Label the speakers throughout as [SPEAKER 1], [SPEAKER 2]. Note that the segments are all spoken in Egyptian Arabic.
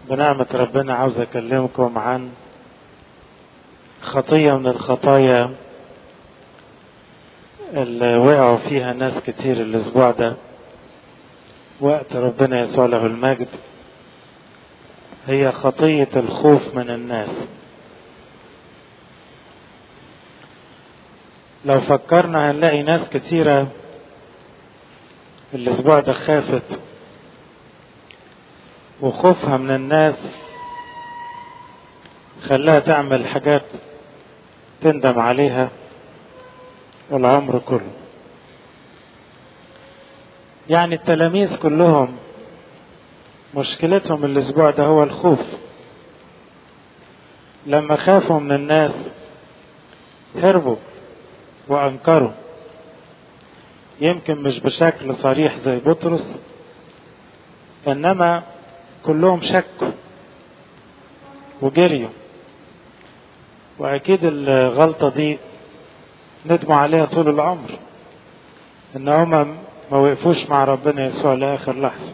[SPEAKER 1] بنعمة ربنا عاوز أكلمكم عن خطية من الخطايا اللي وقعوا فيها ناس كتير الأسبوع ده وقت ربنا يسوع له المجد هي خطية الخوف من الناس لو فكرنا هنلاقي ناس كتيرة الأسبوع ده خافت وخوفها من الناس خلاها تعمل حاجات تندم عليها العمر كله يعني التلاميذ كلهم مشكلتهم الاسبوع ده هو الخوف لما خافوا من الناس هربوا وانكروا يمكن مش بشكل صريح زي بطرس انما كلهم شكوا وجريوا واكيد الغلطة دي ندموا عليها طول العمر ان هما ما وقفوش مع ربنا يسوع لاخر لحظة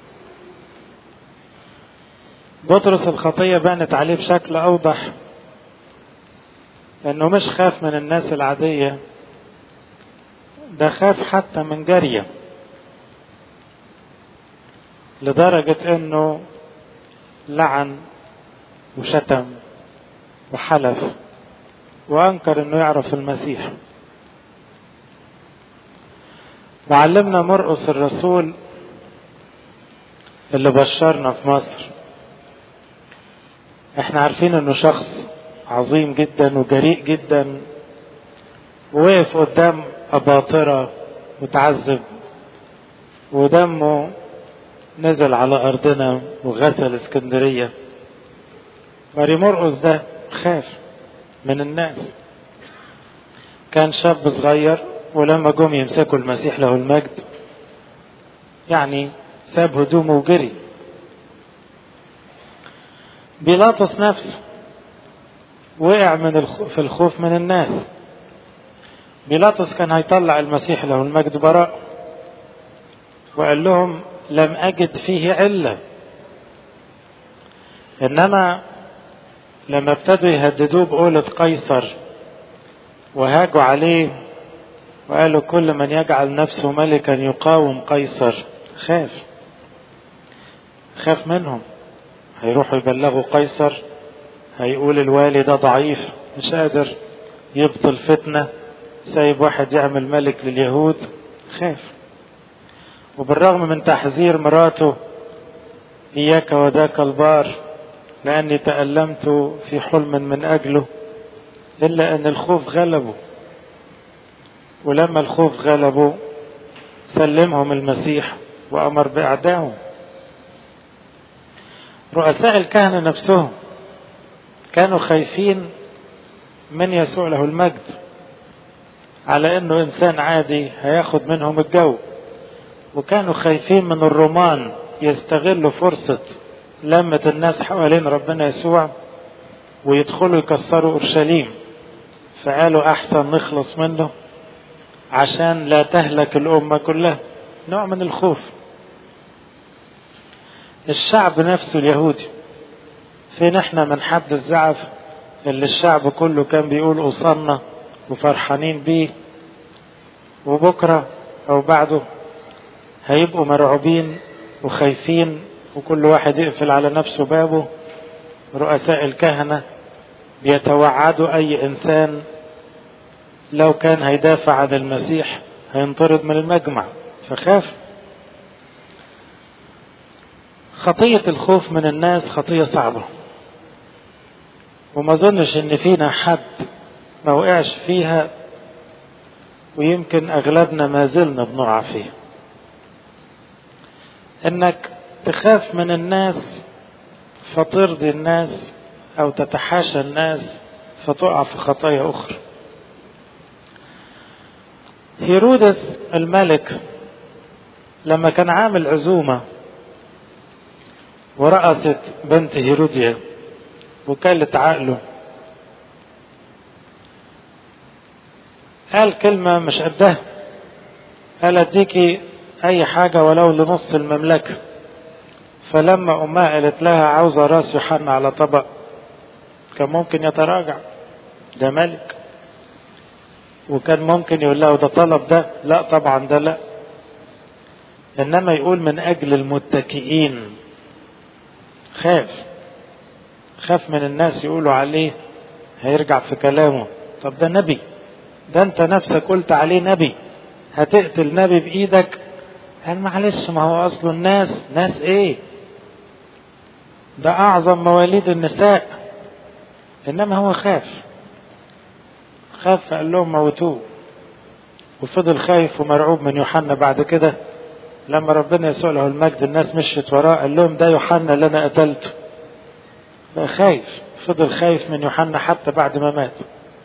[SPEAKER 1] بطرس الخطية بانت عليه بشكل اوضح انه مش خاف من الناس العادية ده خاف حتى من جارية لدرجة انه لعن وشتم وحلف وانكر انه يعرف المسيح وعلمنا مرقس الرسول اللي بشرنا في مصر احنا عارفين انه شخص عظيم جدا وجريء جدا ووقف قدام أباطرة متعذب ودمه نزل على أرضنا وغسل اسكندرية ماري مرقس ده خاف من الناس كان شاب صغير ولما جم يمسكوا المسيح له المجد يعني ساب هدومه وجري بيلاطس نفسه وقع من الخ... في الخوف من الناس بيلاطس كان هيطلع المسيح له المجد براء وقال لهم لم أجد فيه علة إنما لما ابتدوا يهددوه بقولة قيصر وهاجوا عليه وقالوا كل من يجعل نفسه ملكا يقاوم قيصر خاف خاف منهم هيروحوا يبلغوا قيصر هيقول الوالي ده ضعيف مش قادر يبطل فتنة سايب واحد يعمل ملك لليهود خاف وبالرغم من تحذير مراته إياك وذاك البار لأني تألمت في حلم من أجله إلا أن الخوف غلبه ولما الخوف غلبه سلمهم المسيح وأمر بإعدامهم رؤساء الكهنة نفسهم كانوا خايفين من يسوع له المجد على انه انسان عادي هياخد منهم الجو وكانوا خايفين من الرومان يستغلوا فرصة لمة الناس حوالين ربنا يسوع ويدخلوا يكسروا اورشليم فقالوا احسن نخلص منه عشان لا تهلك الامة كلها نوع من الخوف الشعب نفسه اليهودي فين احنا من حد الزعف اللي الشعب كله كان بيقول أصلنا وفرحانين بيه وبكرة أو بعده هيبقوا مرعوبين وخايفين وكل واحد يقفل على نفسه بابه رؤساء الكهنة بيتوعدوا أي إنسان لو كان هيدافع عن المسيح هينطرد من المجمع فخاف خطية الخوف من الناس خطية صعبة وما اظنش ان فينا حد ما وقعش فيها ويمكن اغلبنا ما زلنا بنقع فيها انك تخاف من الناس فترضي الناس او تتحاشى الناس فتقع في خطايا اخرى هيرودس الملك لما كان عامل عزومة ورأست بنت هيروديا وكالة عقله قال كلمة مش قدها قال اديكي اي حاجة ولو لنص المملكة فلما أمها قالت لها عاوزة راس يوحنا على طبق كان ممكن يتراجع ده ملك وكان ممكن يقول له ده طلب ده لا طبعا ده لا انما يقول من اجل المتكئين خاف خاف من الناس يقولوا عليه هيرجع في كلامه طب ده نبي ده انت نفسك قلت عليه نبي هتقتل نبي بايدك قال معلش ما هو اصله الناس ناس ايه ده اعظم مواليد النساء انما هو خاف خاف فقال لهم موتوه وفضل خايف ومرعوب من يوحنا بعد كده لما ربنا يسوع له المجد الناس مشيت وراه قال لهم ده يوحنا اللي انا قتلته بقى خايف فضل خايف من يوحنا حتى بعد ما مات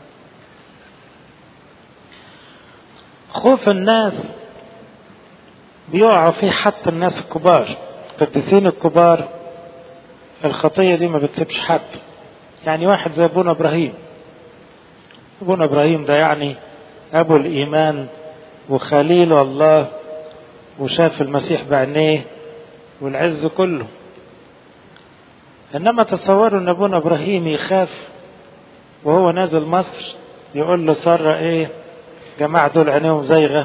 [SPEAKER 1] خوف الناس بيقعوا فيه حتى الناس الكبار القديسين الكبار الخطية دي ما بتسيبش حد يعني واحد زي ابونا ابراهيم ابونا ابراهيم ده يعني ابو الايمان وخليل الله وشاف المسيح بعينيه والعز كله انما تصوروا ان ابونا ابراهيم يخاف وهو نازل مصر يقول له سارة ايه جماعة دول عينيهم زيغة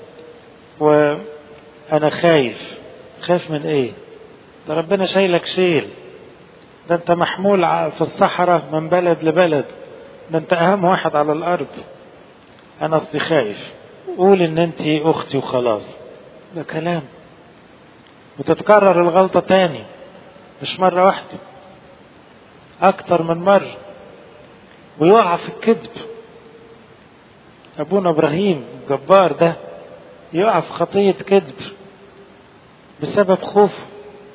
[SPEAKER 1] وانا خايف خايف من ايه ده ربنا شايلك شيل ده انت محمول في الصحراء من بلد لبلد ده انت اهم واحد على الارض انا اصلي خايف قول ان انت اختي وخلاص ده كلام وتتكرر الغلطة تاني مش مرة واحدة اكتر من مرة ويقع في الكذب ابونا ابراهيم الجبار ده يقع في خطية كذب بسبب خوفه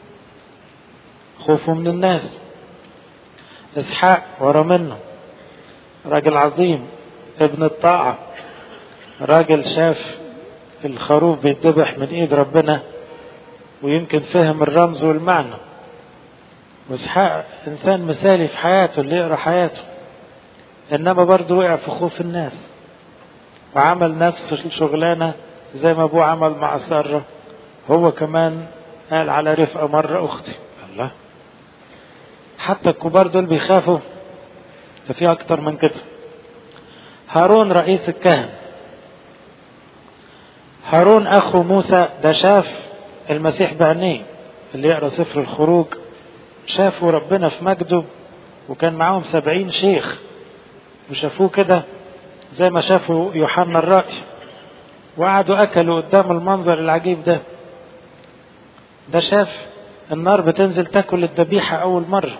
[SPEAKER 1] خوفه من الناس اسحاق ورا منه راجل عظيم ابن الطاعة راجل شاف الخروف بيتذبح من ايد ربنا ويمكن فهم الرمز والمعنى واسحاق انسان مثالي في حياته اللي يقرا حياته انما برضه وقع في خوف الناس وعمل نفس الشغلانه زي ما ابوه عمل مع ساره هو كمان قال على رفقه مره اختي الله حتى الكبار دول بيخافوا ده في اكتر من كده هارون رئيس الكهنه هارون اخو موسى ده شاف المسيح بعينيه اللي يقرا سفر الخروج شافوا ربنا في مجده وكان معاهم سبعين شيخ وشافوه كده زي ما شافوا يوحنا الرأي وقعدوا أكلوا قدام المنظر العجيب ده ده شاف النار بتنزل تاكل الذبيحة أول مرة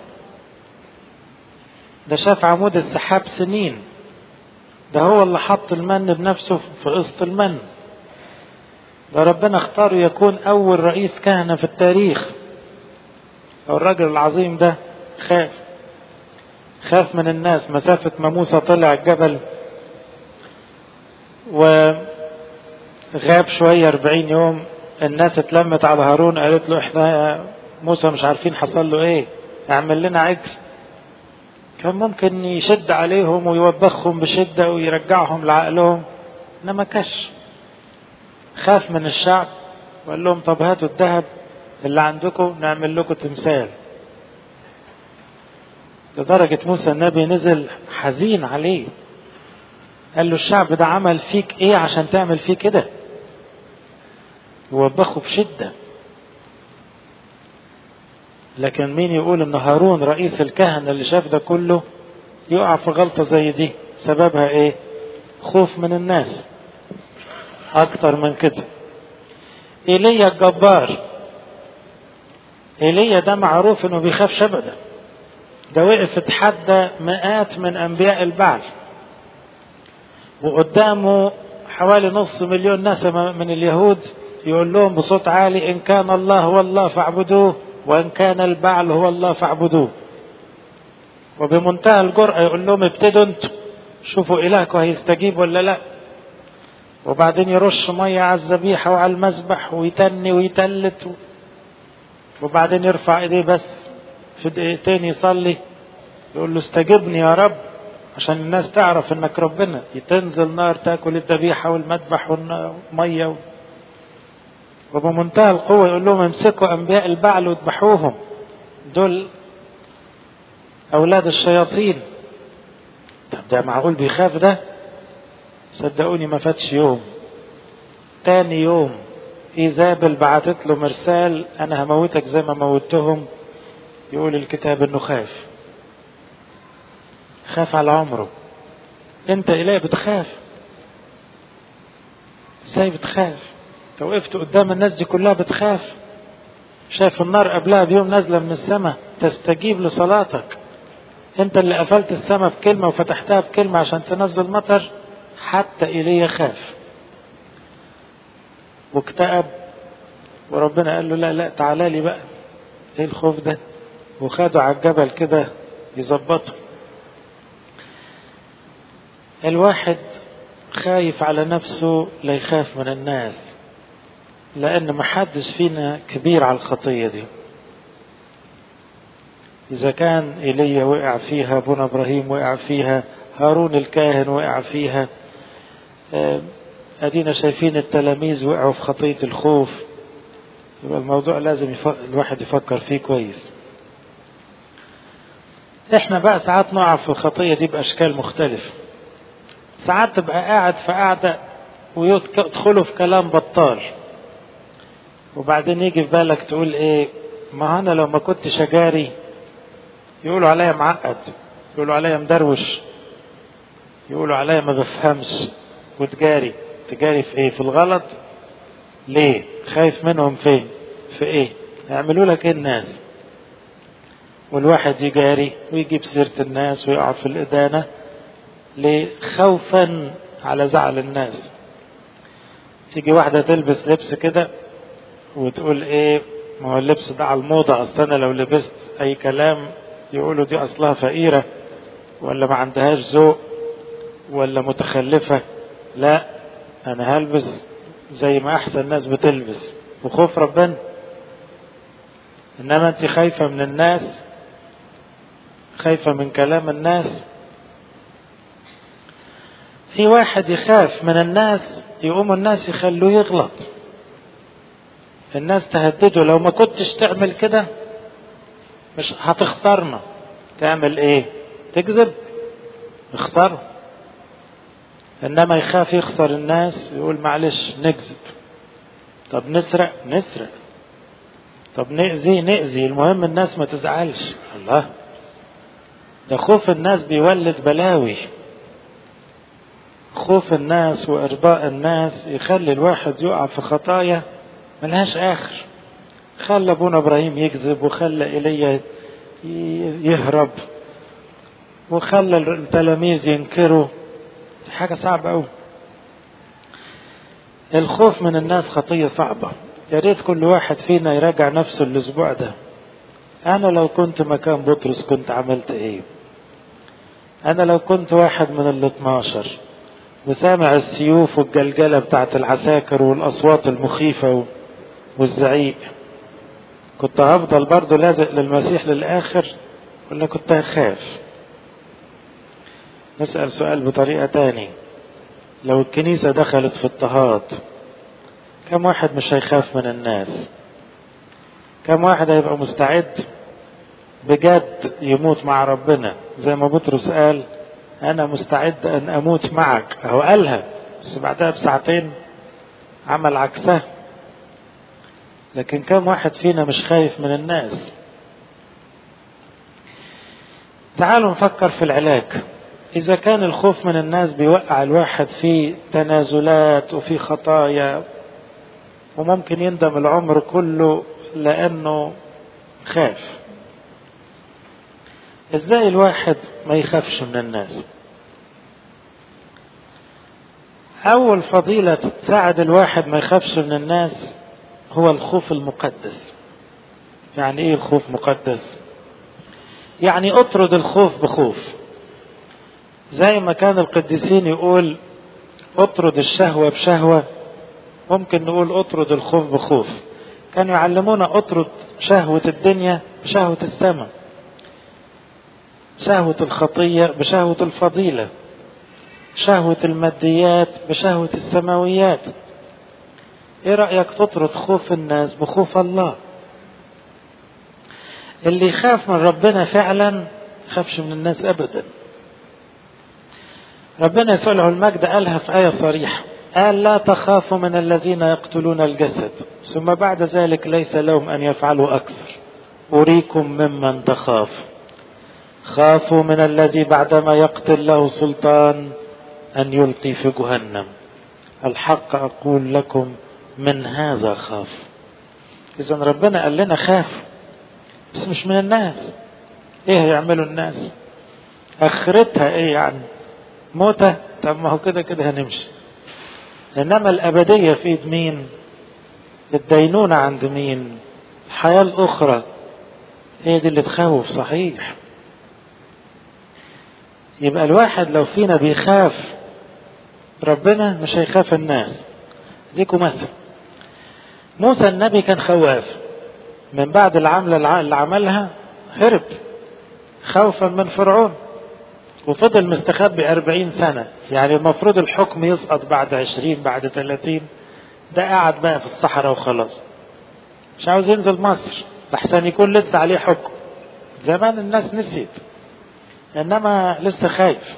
[SPEAKER 1] ده شاف عمود السحاب سنين ده هو اللي حط المن بنفسه في قسط المن ده ربنا اختاره يكون أول رئيس كهنة في التاريخ الراجل العظيم ده خاف خاف من الناس مسافة ما موسى طلع الجبل وغاب شوية أربعين يوم الناس اتلمت على هارون قالت له احنا موسى مش عارفين حصل له ايه اعمل لنا عجل كان ممكن يشد عليهم ويوبخهم بشدة ويرجعهم لعقلهم انما كش خاف من الشعب وقال لهم طب هاتوا الذهب اللي عندكم نعمل لكم تمثال لدرجة موسى النبي نزل حزين عليه قال له الشعب ده عمل فيك ايه عشان تعمل فيه كده ووبخه بشدة لكن مين يقول ان هارون رئيس الكهنة اللي شاف ده كله يقع في غلطة زي دي سببها ايه خوف من الناس اكتر من كده ايليا الجبار ايليا ده معروف انه بيخافش ابدا ده وقف اتحدى مئات من انبياء البعل وقدامه حوالي نص مليون ناس من اليهود يقول لهم بصوت عالي ان كان الله هو الله فاعبدوه وان كان البعل هو الله فاعبدوه وبمنتهى الجرأة يقول لهم ابتدوا انتوا شوفوا الهكم هيستجيب ولا لا وبعدين يرش مية على الذبيحة وعلى المذبح ويتني ويتلت وبعدين يرفع ايديه بس في دقيقتين يصلي يقول له استجبني يا رب عشان الناس تعرف انك ربنا تنزل نار تاكل الذبيحه والمذبح والميه وبمنتهى القوة يقول لهم امسكوا أنبياء البعل واذبحوهم دول أولاد الشياطين طب ده معقول بيخاف ده صدقوني ما فاتش يوم تاني يوم إيزابل بعتت له مرسال أنا هموتك زي ما موتهم يقول الكتاب إنه خاف خاف على عمره أنت إليه بتخاف ازاي بتخاف انت وقفت قدام الناس دي كلها بتخاف شايف النار قبلها بيوم نازله من السماء تستجيب لصلاتك انت اللي قفلت السماء بكلمه وفتحتها بكلمه عشان تنزل مطر حتى ايليا خاف واكتئب وربنا قال له لا لا تعالى لي بقى ايه الخوف ده وخده على الجبل كده يظبطه الواحد خايف على نفسه لا يخاف من الناس لأن محدش فينا كبير على الخطية دي إذا كان إيليا وقع فيها أبونا إبراهيم وقع فيها هارون الكاهن وقع فيها أدينا شايفين التلاميذ وقعوا في خطية الخوف يبقى الموضوع لازم يفكر الواحد يفكر فيه كويس احنا بقى ساعات نقع في الخطية دي بأشكال مختلفة ساعات تبقى قاعد في قاعدة ويدخلوا في كلام بطال وبعدين يجي في بالك تقول ايه ما انا لو ما كنتش اجاري يقولوا عليا معقد يقولوا عليا مدروش يقولوا عليا ما بفهمش وتجاري تجاري في ايه في الغلط ليه خايف منهم فين في ايه يعملوا لك ايه الناس والواحد يجاري ويجيب سيرة الناس ويقع في الإدانة ليه خوفا على زعل الناس تيجي واحدة تلبس لبس كده وتقول ايه ما هو اللبس ده على الموضة اصل انا لو لبست اي كلام يقولوا دي اصلها فقيرة ولا ما عندهاش ذوق ولا متخلفة لا انا هلبس زي ما احسن الناس بتلبس وخوف ربنا انما انت خايفة من الناس خايفة من كلام الناس في واحد يخاف من الناس يقوم الناس يخلوه يغلط الناس تهدده لو ما كنتش تعمل كده مش هتخسرنا تعمل ايه تكذب اخسر انما يخاف يخسر الناس يقول معلش نكذب طب نسرق نسرق طب نأذي نأذي المهم الناس ما تزعلش الله ده خوف الناس بيولد بلاوي خوف الناس وإرضاء الناس يخلي الواحد يقع في خطايا ملهاش آخر خلى أبونا إبراهيم يكذب وخلى إيليا يهرب وخلى التلاميذ ينكروا دي حاجة صعبة أوي الخوف من الناس خطية صعبة يا ريت كل واحد فينا يراجع نفسه الأسبوع ده أنا لو كنت مكان بطرس كنت عملت إيه أنا لو كنت واحد من ال 12 وسامع السيوف والجلجلة بتاعت العساكر والأصوات المخيفة والزعيق كنت هفضل برضه لازق للمسيح للآخر ولا كنت هخاف نسأل سؤال بطريقة تاني لو الكنيسة دخلت في اضطهاد كم واحد مش هيخاف من الناس كم واحد هيبقى مستعد بجد يموت مع ربنا زي ما بطرس قال انا مستعد ان اموت معك اهو قالها بس بعدها بساعتين عمل عكسها لكن كم واحد فينا مش خايف من الناس تعالوا نفكر في العلاج إذا كان الخوف من الناس بيوقع الواحد في تنازلات وفي خطايا وممكن يندم العمر كله لأنه خاف ازاي الواحد ما يخافش من الناس اول فضيلة تساعد الواحد ما يخافش من الناس هو الخوف المقدس يعني ايه الخوف مقدس يعني اطرد الخوف بخوف زي ما كان القديسين يقول اطرد الشهوة بشهوة ممكن نقول اطرد الخوف بخوف كانوا يعلمونا اطرد شهوة الدنيا بشهوة السماء شهوة الخطية بشهوة الفضيلة شهوة الماديات بشهوة السماويات ايه رأيك تطرد خوف الناس بخوف الله اللي يخاف من ربنا فعلا يخافش من الناس ابدا ربنا يسوع له المجد قالها في آية صريحة قال لا تخافوا من الذين يقتلون الجسد ثم بعد ذلك ليس لهم أن يفعلوا أكثر أريكم ممن تخاف خافوا من الذي بعدما يقتل له سلطان أن يلقي في جهنم الحق أقول لكم من هذا خاف إذا ربنا قال لنا خاف بس مش من الناس إيه هيعملوا الناس آخرتها إيه يعني موتة طب ما هو كده كده هنمشي إنما الأبدية في إيد مين الدينونة عند مين الحياة الأخرى هي دي اللي تخوف صحيح يبقى الواحد لو فينا بيخاف ربنا مش هيخاف الناس ديكوا مثل موسى النبي كان خواف من بعد العملة اللي عملها هرب خوفا من فرعون وفضل مستخبي أربعين سنة يعني المفروض الحكم يسقط بعد عشرين بعد ثلاثين ده قاعد بقى في الصحراء وخلاص مش عاوز ينزل مصر لحسن يكون لسه عليه حكم زمان الناس نسيت انما لسه خايف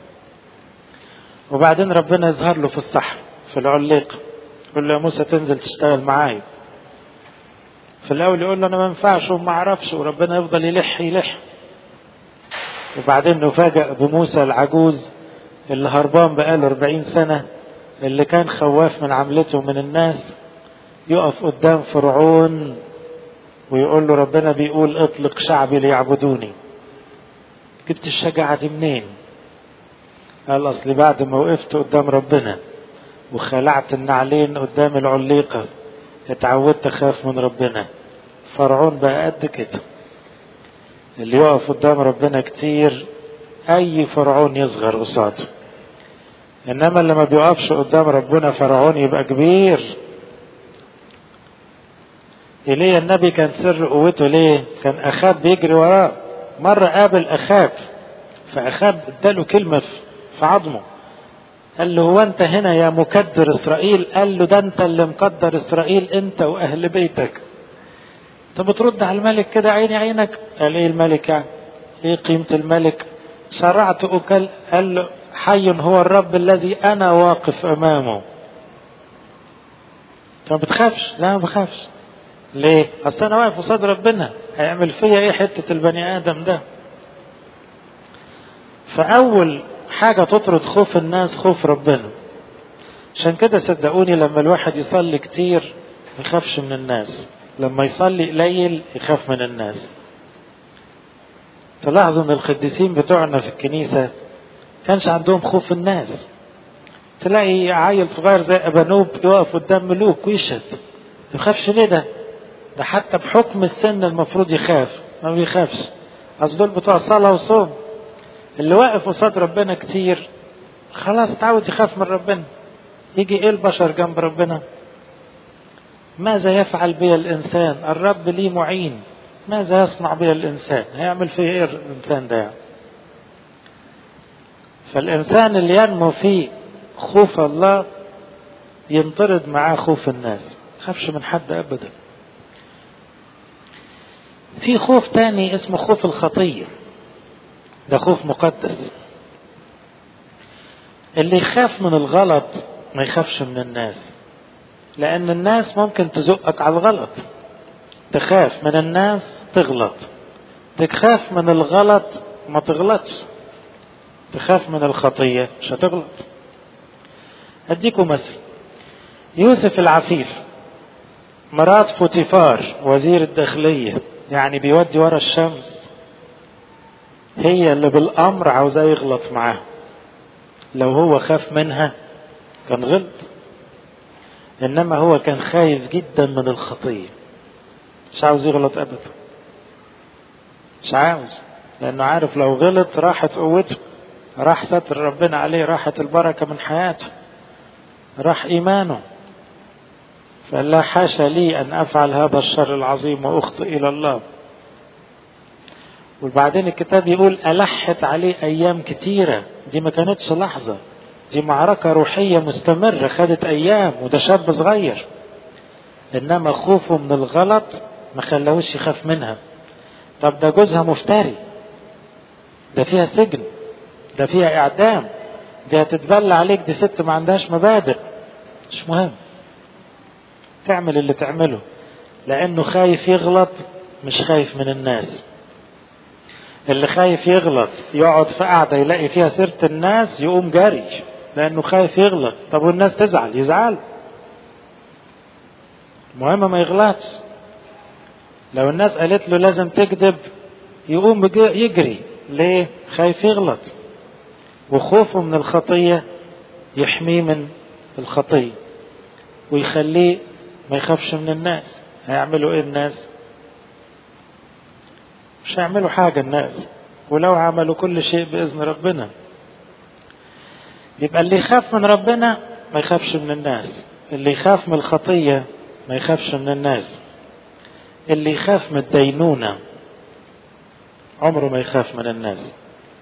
[SPEAKER 1] وبعدين ربنا يظهر له في الصحراء في العليقة يقول له يا موسى تنزل تشتغل معايا في الاول يقول له انا ما ينفعش وما اعرفش وربنا يفضل يلح يلح وبعدين نفاجأ بموسى العجوز اللي هربان بقاله 40 سنة اللي كان خواف من عملته من الناس يقف قدام فرعون ويقول له ربنا بيقول اطلق شعبي ليعبدوني جبت الشجاعة دي منين قال اصل بعد ما وقفت قدام ربنا وخلعت النعلين قدام العليقة اتعودت اخاف من ربنا فرعون بقى قد كده اللي يقف قدام ربنا كتير اي فرعون يصغر قصاده انما اللي ما بيقفش قدام ربنا فرعون يبقى كبير ايليا النبي كان سر قوته ليه كان اخاب بيجري وراه مرة قابل اخاب فاخاب اداله كلمة في عظمه قال له هو انت هنا يا مكدر اسرائيل قال له ده انت اللي مقدر اسرائيل انت واهل بيتك انت بترد على الملك كده عيني عينك قال ايه الملك يعني ايه قيمة الملك شرعت اكل قال له حي هو الرب الذي انا واقف امامه انت ما بتخافش لا ما بخافش ليه اصل انا واقف قصاد ربنا هيعمل فيا ايه حتة البني ادم ده فاول حاجة تطرد خوف الناس خوف ربنا عشان كده صدقوني لما الواحد يصلي كتير ما يخافش من الناس لما يصلي قليل يخاف من الناس تلاحظوا ان القديسين بتوعنا في الكنيسة كانش عندهم خوف الناس تلاقي عيل صغير زي ابانوب يقف قدام ملوك ويشهد ما يخافش ليه ده ده حتى بحكم السن المفروض يخاف ما بيخافش اصل دول بتوع صلاة وصوم اللي واقف قصاد ربنا كتير خلاص اتعود يخاف من ربنا يجي ايه البشر جنب ربنا ماذا يفعل بي الانسان الرب لي معين ماذا يصنع بي الانسان هيعمل فيه ايه الانسان ده يعني فالانسان اللي ينمو فيه خوف الله ينطرد معاه خوف الناس خافش من حد ابدا في خوف تاني اسمه خوف الخطيه ده خوف مقدس اللي يخاف من الغلط ما يخافش من الناس لأن الناس ممكن تزقك على الغلط تخاف من الناس تغلط تخاف من الغلط ما تغلطش تخاف من الخطية مش هتغلط أديكم مثل يوسف العفيف مرات فوتيفار وزير الداخلية يعني بيودي ورا الشمس هي اللي بالامر عاوزاه يغلط معاه لو هو خاف منها كان غلط انما هو كان خايف جدا من الخطيه مش عاوز يغلط ابدا مش عاوز لانه عارف لو غلط راحت قوته راح ستر ربنا عليه راحت البركه من حياته راح ايمانه فلا حاشا لي ان افعل هذا الشر العظيم واخطئ الى الله وبعدين الكتاب يقول ألحت عليه أيام كتيرة دي ما كانتش لحظة دي معركة روحية مستمرة خدت أيام وده شاب صغير انما خوفه من الغلط ما خلاهوش يخاف منها طب ده جوزها مفتري ده فيها سجن ده فيها اعدام دي هتتبلى عليك دي ست ما عندهاش مبادئ مش مهم تعمل اللي تعمله لانه خايف يغلط مش خايف من الناس اللي خايف يغلط يقعد في قعده يلاقي فيها سيره الناس يقوم جري لانه خايف يغلط طب والناس تزعل يزعل المهم ما يغلطش لو الناس قالت له لازم تكذب يقوم يجري ليه خايف يغلط وخوفه من الخطيه يحميه من الخطيه ويخليه ما يخافش من الناس هيعملوا ايه الناس مش هيعملوا حاجة الناس ولو عملوا كل شيء بإذن ربنا يبقى اللي يخاف من ربنا ما يخافش من الناس اللي يخاف من الخطية ما يخافش من الناس اللي يخاف من الدينونة عمره ما يخاف من الناس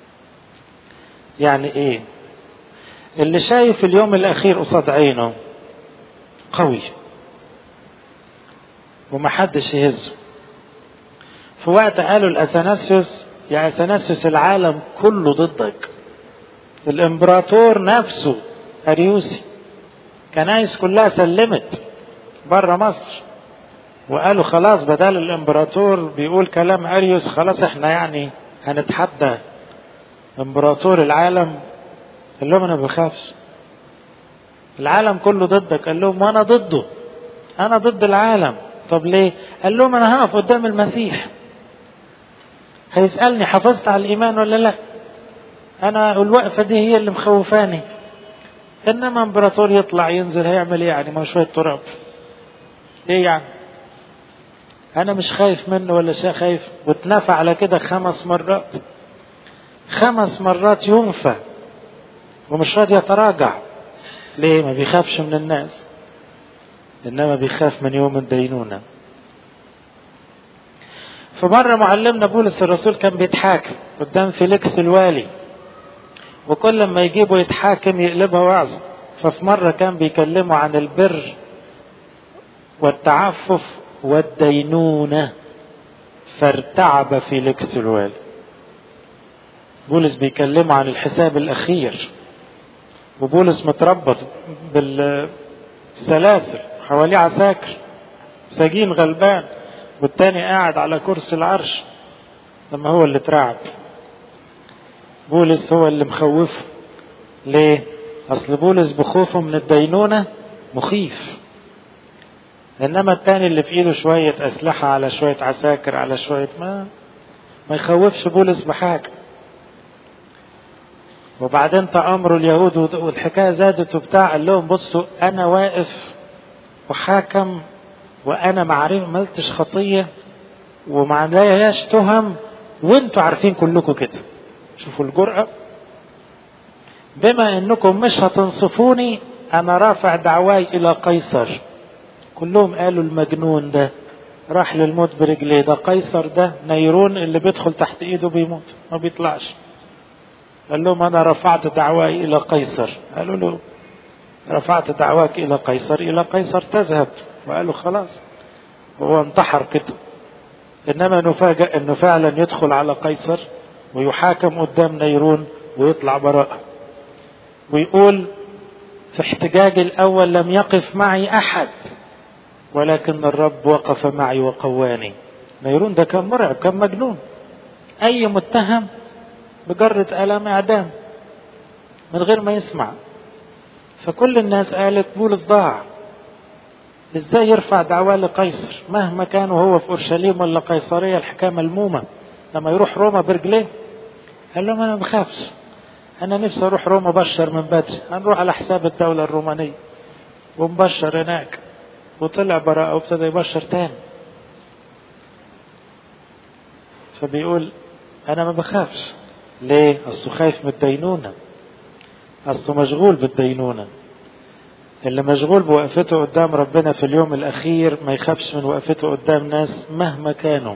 [SPEAKER 1] يعني ايه اللي شايف اليوم الاخير قصاد عينه قوي ومحدش يهزه في وقت قالوا الأثناسيوس يا أثناسيوس العالم كله ضدك الإمبراطور نفسه أريوسي كنايس كلها سلمت بره مصر وقالوا خلاص بدل الإمبراطور بيقول كلام أريوس خلاص احنا يعني هنتحدى إمبراطور العالم قال لهم أنا بخافش العالم كله ضدك قال لهم وأنا ضده أنا ضد العالم طب ليه؟ قال لهم أنا هقف قدام المسيح هيسألني حافظت على الإيمان ولا لا أنا الوقفة دي هي اللي مخوفاني إنما إمبراطور يطلع ينزل هيعمل إيه يعني ما شوية تراب إيه يعني أنا مش خايف منه ولا شيء خايف واتنفى على كده خمس مرات خمس مرات ينفى ومش راضي يتراجع ليه ما بيخافش من الناس إنما بيخاف من يوم الدينونة فمرة معلمنا بولس الرسول كان بيتحاكم قدام فيليكس الوالي وكل ما يجيبه يتحاكم يقلبها وعظ ففي مرة كان بيكلمه عن البر والتعفف والدينونة فارتعب فيليكس الوالي بولس بيكلمه عن الحساب الأخير وبولس متربط بالسلاسل حواليه عساكر سجين غلبان والتاني قاعد على كرسي العرش لما هو اللي اترعب بولس هو اللي مخوفه ليه اصل بولس بخوفه من الدينونة مخيف انما التاني اللي في ايده شوية اسلحة على شوية عساكر على شوية ما ما يخوفش بولس بحاجة وبعدين تأمروا اليهود والحكاية زادت وبتاع قال لهم بصوا أنا واقف وحاكم وانا ما عملتش خطيه وما عليهاش تهم وانتوا عارفين كلكم كده شوفوا الجرأة بما انكم مش هتنصفوني انا رافع دعواي الى قيصر كلهم قالوا المجنون ده راح للموت برجليه ده قيصر ده نيرون اللي بيدخل تحت ايده بيموت ما بيطلعش قال لهم انا رفعت دعواي الى قيصر قالوا له رفعت دعواك الى قيصر الى قيصر تذهب وقالوا خلاص هو انتحر كده انما نفاجأ انه فعلا يدخل على قيصر ويحاكم قدام نيرون ويطلع براءة ويقول في احتجاج الاول لم يقف معي احد ولكن الرب وقف معي وقواني نيرون ده كان مرعب كان مجنون اي متهم بجرة الام اعدام من غير ما يسمع فكل الناس قالت بولس ضاع ازاي يرفع دعواه لقيصر مهما كان وهو في اورشليم ولا قيصريه الحكايه ملمومه لما يروح روما برجليه قال لهم انا ما بخافش انا نفسي اروح روما بشر من بدري هنروح على حساب الدوله الرومانيه ومبشر هناك وطلع براءه وابتدى يبشر تاني فبيقول انا ما بخافش ليه اصله خايف من الدينونه اصله مشغول بالدينونه اللي مشغول بوقفته قدام ربنا في اليوم الأخير ما يخافش من وقفته قدام ناس مهما كانوا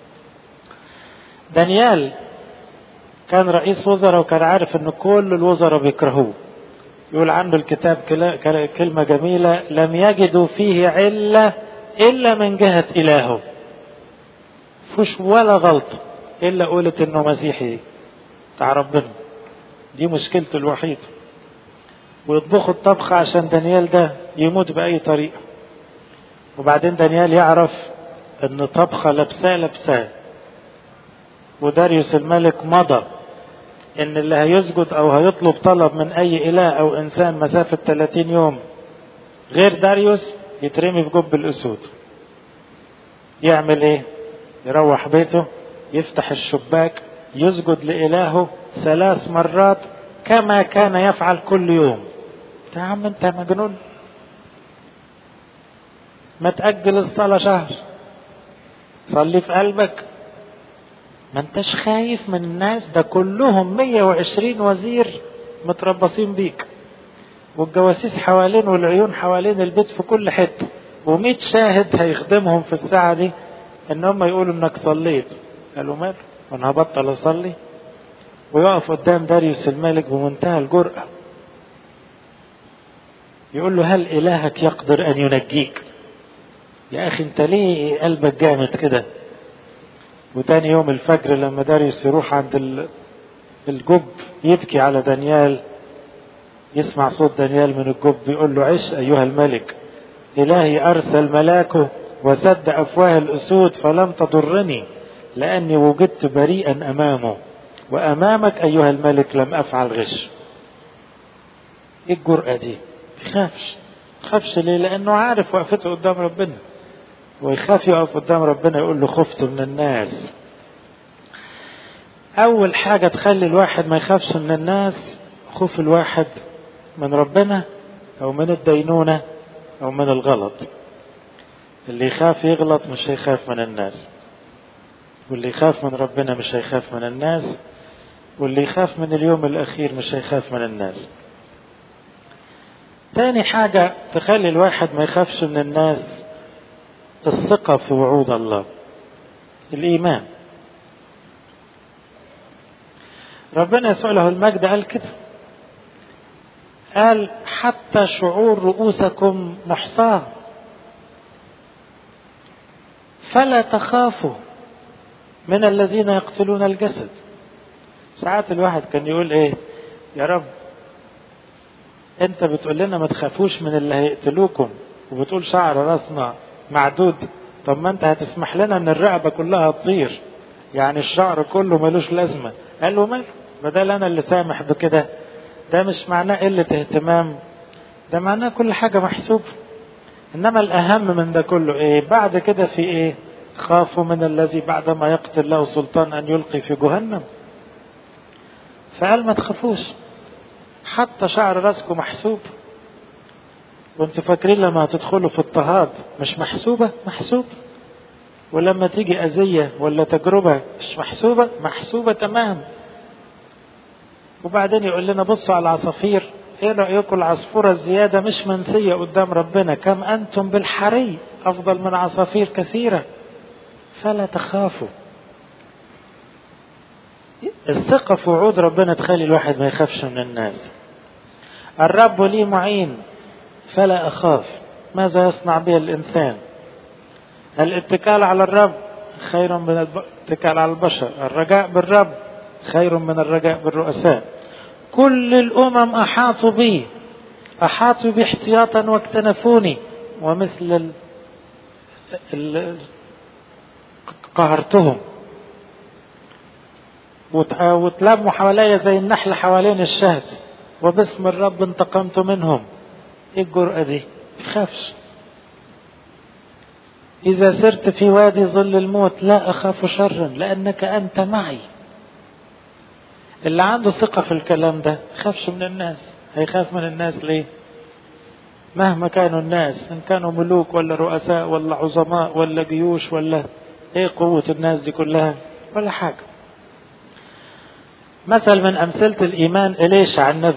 [SPEAKER 1] دانيال كان رئيس وزراء وكان عارف ان كل الوزراء بيكرهوه يقول عنه الكتاب كلمة جميلة لم يجدوا فيه علة إلا من جهة إلهه فيش ولا غلط إلا قولت إنه مسيحي بتاع ربنا دي مشكلته الوحيدة ويطبخوا الطبخ عشان دانيال ده يموت بأي طريقة وبعدين دانيال يعرف إن طبخة لبساه لبساه وداريوس الملك مضى إن اللي هيسجد أو هيطلب طلب من أي إله أو إنسان مسافة 30 يوم غير داريوس يترمي في جب الأسود يعمل إيه؟ يروح بيته يفتح الشباك يسجد لإلهه ثلاث مرات كما كان يفعل كل يوم يا عم انت مجنون ما تأجل الصلاة شهر صلي في قلبك ما انتش خايف من الناس ده كلهم 120 وزير متربصين بيك والجواسيس حوالين والعيون حوالين البيت في كل حتة ومئة شاهد هيخدمهم في الساعة دي ان هم يقولوا انك صليت قالوا مال وانا هبطل اصلي ويقف قدام داريوس الملك بمنتهى الجرأة يقول له هل إلهك يقدر أن ينجيك يا أخي أنت ليه قلبك جامد كده وتاني يوم الفجر لما داريوس يروح عند الجب يبكي على دانيال يسمع صوت دانيال من الجب يقول له عش أيها الملك إلهي أرسل ملاكه وسد أفواه الأسود فلم تضرني لأني وجدت بريئا أمامه وأمامك أيها الملك لم أفعل غش إيه الجرأة دي يخافش خافش ليه لأنه عارف وقفته قدام ربنا ويخاف يقف قدام ربنا يقول له خفت من الناس أول حاجة تخلي الواحد ما يخافش من الناس خوف الواحد من ربنا أو من الدينونة أو من الغلط اللي يخاف يغلط مش هيخاف من الناس واللي يخاف من ربنا مش هيخاف من الناس واللي يخاف من اليوم الأخير مش هيخاف من الناس تاني حاجة تخلي الواحد ما يخافش من الناس الثقة في وعود الله الإيمان ربنا يسوع له المجد قال كده قال حتى شعور رؤوسكم محصاه فلا تخافوا من الذين يقتلون الجسد ساعات الواحد كان يقول ايه يا رب انت بتقول لنا ما تخافوش من اللي هيقتلوكم وبتقول شعر راسنا معدود طب ما انت هتسمح لنا ان الرقبه كلها تطير يعني الشعر كله ملوش لازمه قال له ماله بدل انا اللي سامح بكده ده مش معناه قله اهتمام ده معناه كل حاجه محسوبه انما الاهم من ده كله ايه بعد كده في ايه خافوا من الذي بعدما يقتل له سلطان ان يلقي في جهنم فقال ما تخافوش حتى شعر راسكم محسوب وانتوا فاكرين لما هتدخلوا في اضطهاد مش محسوبة محسوب ولما تيجي أذية ولا تجربة مش محسوبة محسوبة تمام وبعدين يقول لنا بصوا على العصافير ايه رأيكم العصفورة الزيادة مش منسية قدام ربنا كم أنتم بالحري أفضل من عصافير كثيرة فلا تخافوا الثقة في وعود ربنا تخلي الواحد ما يخافش من الناس الرب لي معين فلا أخاف ماذا يصنع بي الإنسان الاتكال على الرب خير من الاتكال على البشر الرجاء بالرب خير من الرجاء بالرؤساء كل الأمم أحاطوا بي أحاطوا بي احتياطا واكتنفوني ومثل ال... ال... قهرتهم وتلموا حواليا زي النحل حوالين الشهد وباسم الرب انتقمت منهم ايه الجرأة دي تخافش إذا سرت في وادي ظل الموت لا أخاف شرا لأنك أنت معي اللي عنده ثقة في الكلام ده خافش من الناس هيخاف من الناس ليه مهما كانوا الناس إن كانوا ملوك ولا رؤساء ولا عظماء ولا جيوش ولا ايه قوة الناس دي كلها ولا حاجة مثل من أمثلة الإيمان إليشع النبي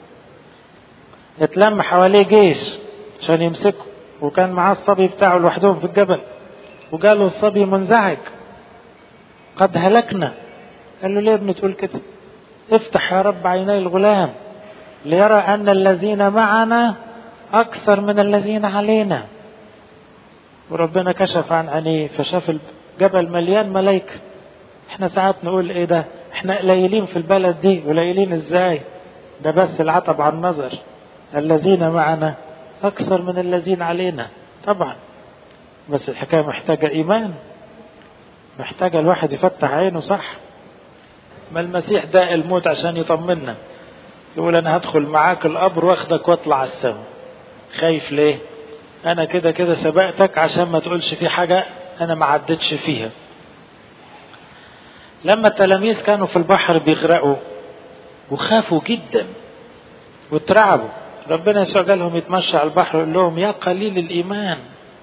[SPEAKER 1] اتلم حواليه جيش عشان يمسكه وكان معاه الصبي بتاعه لوحدهم في الجبل وقالوا الصبي منزعج قد هلكنا قال له ليه ابني تقول كده افتح يا رب عيني الغلام ليرى أن الذين معنا أكثر من الذين علينا وربنا كشف عن عينيه فشاف الجبل مليان ملايكة احنا ساعات نقول ايه ده احنا قليلين في البلد دي قليلين ازاي ده بس العتب عن النظر الذين معنا اكثر من الذين علينا طبعا بس الحكاية محتاجة ايمان محتاجة الواحد يفتح عينه صح ما المسيح داء الموت عشان يطمنا يقول انا هدخل معاك القبر واخدك واطلع السماء خايف ليه انا كده كده سبقتك عشان ما تقولش في حاجة انا ما عدتش فيها لما التلاميذ كانوا في البحر بيغرقوا وخافوا جدا واترعبوا ربنا يسوع قالهم يتمشى على البحر ويقول لهم يا قليل الايمان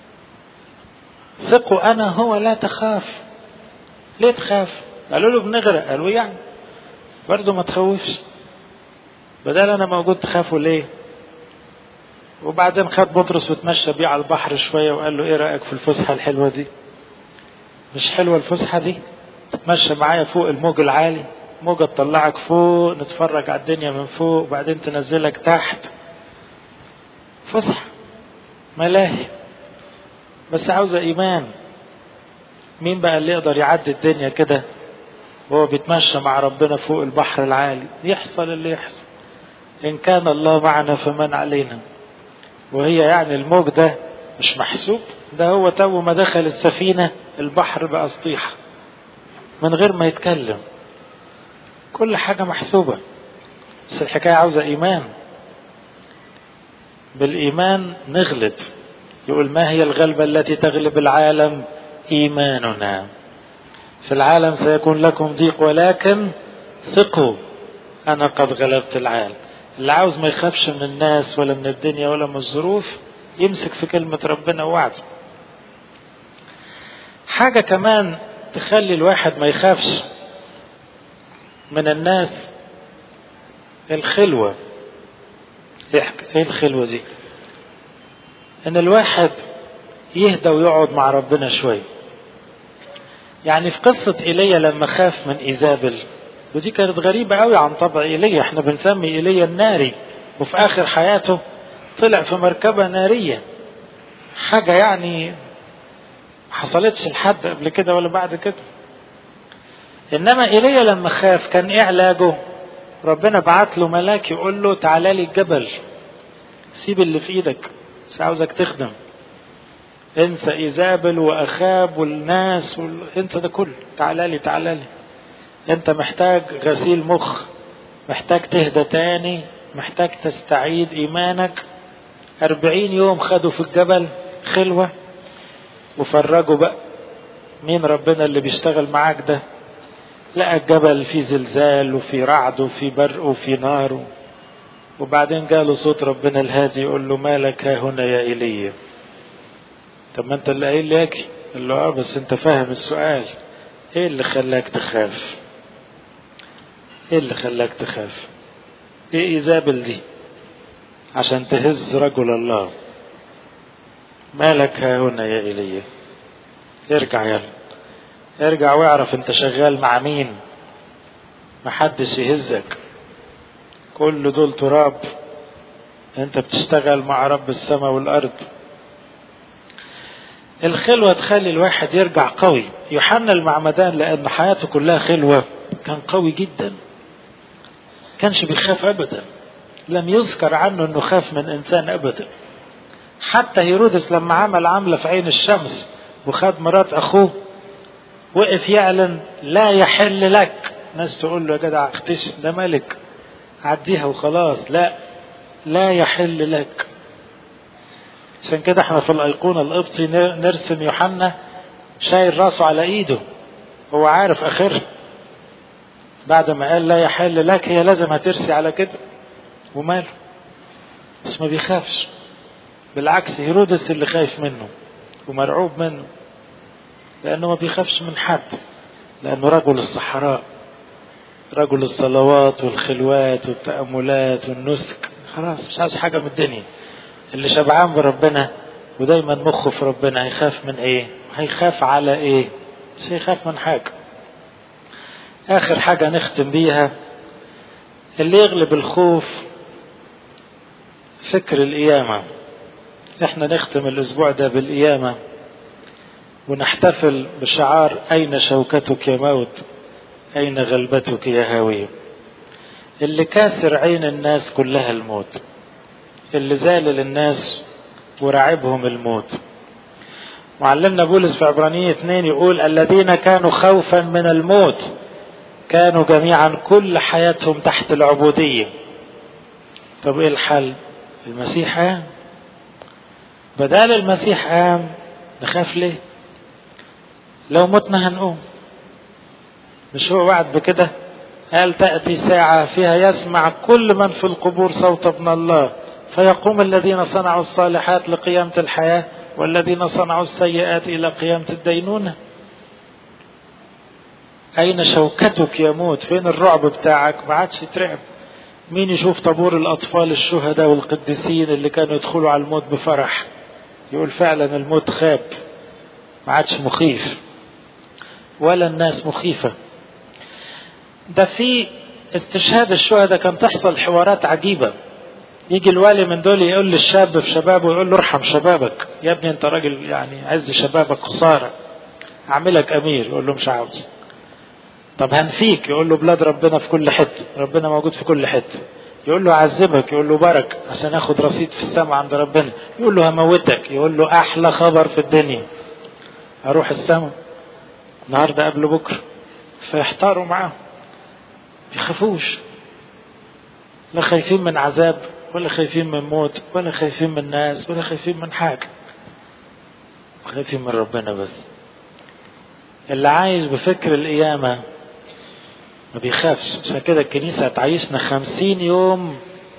[SPEAKER 1] ثقوا انا هو لا تخاف ليه تخاف قالوا له بنغرق قالوا يعني برضه ما تخوفش بدل انا موجود تخافوا ليه وبعدين خد بطرس وتمشى بيه على البحر شويه وقال له ايه رايك في الفسحه الحلوه دي مش حلوه الفسحه دي تتمشى معايا فوق الموج العالي موجة تطلعك فوق نتفرج على الدنيا من فوق وبعدين تنزلك تحت فسحة ملاهي بس عاوزة إيمان مين بقى اللي يقدر يعدي الدنيا كده وهو بيتمشى مع ربنا فوق البحر العالي يحصل اللي يحصل إن كان الله معنا فمن علينا وهي يعني الموج ده مش محسوب ده هو تو ما دخل السفينة البحر بقى سطيحة من غير ما يتكلم كل حاجة محسوبة بس الحكاية عاوزة إيمان بالإيمان نغلب يقول ما هي الغلبة التي تغلب العالم إيماننا في العالم سيكون لكم ضيق ولكن ثقوا أنا قد غلبت العالم اللي عاوز ما يخافش من الناس ولا من الدنيا ولا من الظروف يمسك في كلمة ربنا ووعده حاجة كمان تخلي الواحد ما يخافش من الناس الخلوة ايه الخلوة دي ان الواحد يهدى ويقعد مع ربنا شوية يعني في قصة ايليا لما خاف من ايزابل ودي كانت غريبة قوي عن طبع ايليا احنا بنسمي ايليا الناري وفي اخر حياته طلع في مركبة نارية حاجة يعني حصلتش لحد قبل كده ولا بعد كده انما ايليا لما خاف كان ايه علاجه ربنا بعت له ملاك يقول له تعالى لي الجبل سيب اللي في ايدك بس عاوزك تخدم انسى ايزابل واخاب والناس وال... انسى ده كله تعالى لي تعالى لي انت محتاج غسيل مخ محتاج تهدى تاني محتاج تستعيد ايمانك أربعين يوم خدوا في الجبل خلوة وفرجوا بقى مين ربنا اللي بيشتغل معاك ده لقى الجبل فيه زلزال وفي رعد وفي برق وفي نار وبعدين جاله صوت ربنا الهادي يقول له مالك ها هنا يا ايليا طب ما انت اللي قايل لي اجي قال له اه بس انت فاهم السؤال ايه اللي خلاك تخاف ايه اللي خلاك تخاف ايه ايزابل دي عشان تهز رجل الله مالك ها هنا يا ايليا ارجع يلا ارجع واعرف انت شغال مع مين محدش يهزك كل دول تراب انت بتشتغل مع رب السماء والارض الخلوة تخلي الواحد يرجع قوي يوحنا المعمدان لأن حياته كلها خلوة كان قوي جدا كانش بيخاف أبدا لم يذكر عنه أنه خاف من إنسان أبدا حتى هيرودس لما عمل عملة في عين الشمس وخد مرات أخوه وقف يعلن لا يحل لك ناس تقول له يا جدع اختش ده ملك عديها وخلاص لا لا يحل لك عشان كده احنا في الايقونه القبطي نرسم يوحنا شايل راسه على ايده هو عارف اخرها بعد ما قال لا يحل لك هي لازم هترسي على كده وماله بس ما بيخافش بالعكس هيرودس اللي خايف منه ومرعوب منه لانه ما بيخافش من حد لانه رجل الصحراء رجل الصلوات والخلوات والتأملات والنسك خلاص مش عايز حاجة من الدنيا اللي شبعان بربنا ودايما مخه في ربنا هيخاف من ايه هيخاف على ايه مش هيخاف من حاجة اخر حاجة نختم بيها اللي يغلب الخوف فكر القيامة احنا نختم الاسبوع ده بالقيامة ونحتفل بشعار أين شوكتك يا موت أين غلبتك يا هاوية اللي كاسر عين الناس كلها الموت اللي زالل الناس ورعبهم الموت معلمنا بولس في عبرانية اثنين يقول الذين كانوا خوفا من الموت كانوا جميعا كل حياتهم تحت العبودية طب ايه الحل المسيح قام بدال المسيح قام نخاف ليه لو متنا هنقوم مش هو وعد بكده قال تأتي ساعة فيها يسمع كل من في القبور صوت ابن الله فيقوم الذين صنعوا الصالحات لقيامة الحياة والذين صنعوا السيئات إلى قيامة الدينونة أين شوكتك يا موت فين الرعب بتاعك ما عادش يترعب مين يشوف طابور الأطفال الشهداء والقديسين اللي كانوا يدخلوا على الموت بفرح يقول فعلا الموت خاب ما عادش مخيف ولا الناس مخيفة ده في استشهاد الشهداء كان تحصل حوارات عجيبة يجي الوالي من دول يقول للشاب في شبابه يقول له ارحم شبابك يا ابني انت راجل يعني عز شبابك خسارة اعملك امير يقول له مش عاوز طب هنفيك يقول له بلاد ربنا في كل حتة ربنا موجود في كل حتة يقول له اعذبك يقول له برك عشان اخد رصيد في السماء عند ربنا يقول له هموتك يقول له احلى خبر في الدنيا اروح السماء النهارده قبل بكره فيحتاروا معاه يخافوش لا خايفين من عذاب ولا خايفين من موت ولا خايفين من ناس ولا خايفين من حاجة خايفين من ربنا بس اللي عايش بفكر القيامة ما بيخافش عشان كده الكنيسة هتعيشنا خمسين يوم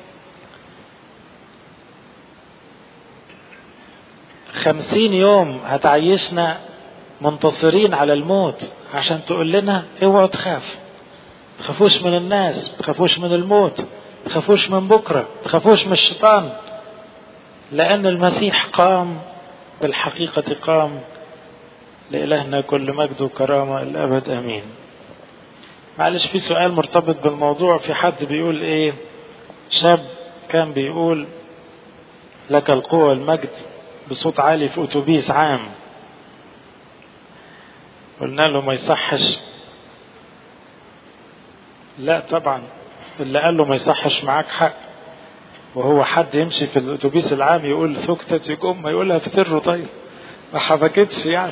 [SPEAKER 1] خمسين يوم هتعيشنا منتصرين على الموت عشان تقول لنا اوعوا تخاف تخافوش من الناس تخافوش من الموت تخافوش من بكرة تخافوش من الشيطان لأن المسيح قام بالحقيقة قام لإلهنا كل مجد وكرامة الأبد أمين معلش في سؤال مرتبط بالموضوع في حد بيقول إيه شاب كان بيقول لك القوة والمجد بصوت عالي في أتوبيس عام قلنا له ما يصحش لا طبعا اللي قال له ما يصحش معاك حق وهو حد يمشي في الاتوبيس العام يقول سكتة يقوم ما يقولها في سره طيب ما حبكتش يعني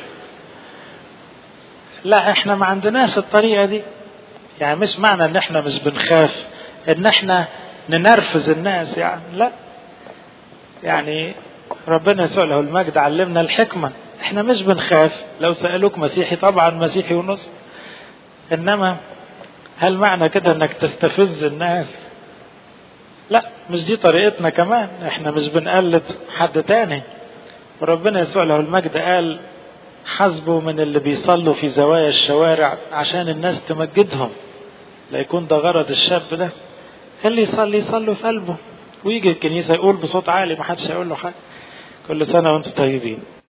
[SPEAKER 1] لا احنا ما عندناش الطريقة دي يعني مش معنى ان احنا مش بنخاف ان احنا ننرفز الناس يعني لا يعني ربنا يسوع له المجد علمنا الحكمة احنا مش بنخاف لو سألوك مسيحي طبعا مسيحي ونص انما هل معنى كده انك تستفز الناس لا مش دي طريقتنا كمان احنا مش بنقلد حد تاني وربنا يسوع له المجد قال حسبوا من اللي بيصلوا في زوايا الشوارع عشان الناس تمجدهم لا يكون ده غرض الشاب ده اللي يصلي يصلي في قلبه ويجي الكنيسة يقول بصوت عالي ما حدش هيقول له حاجة كل سنة وانتم طيبين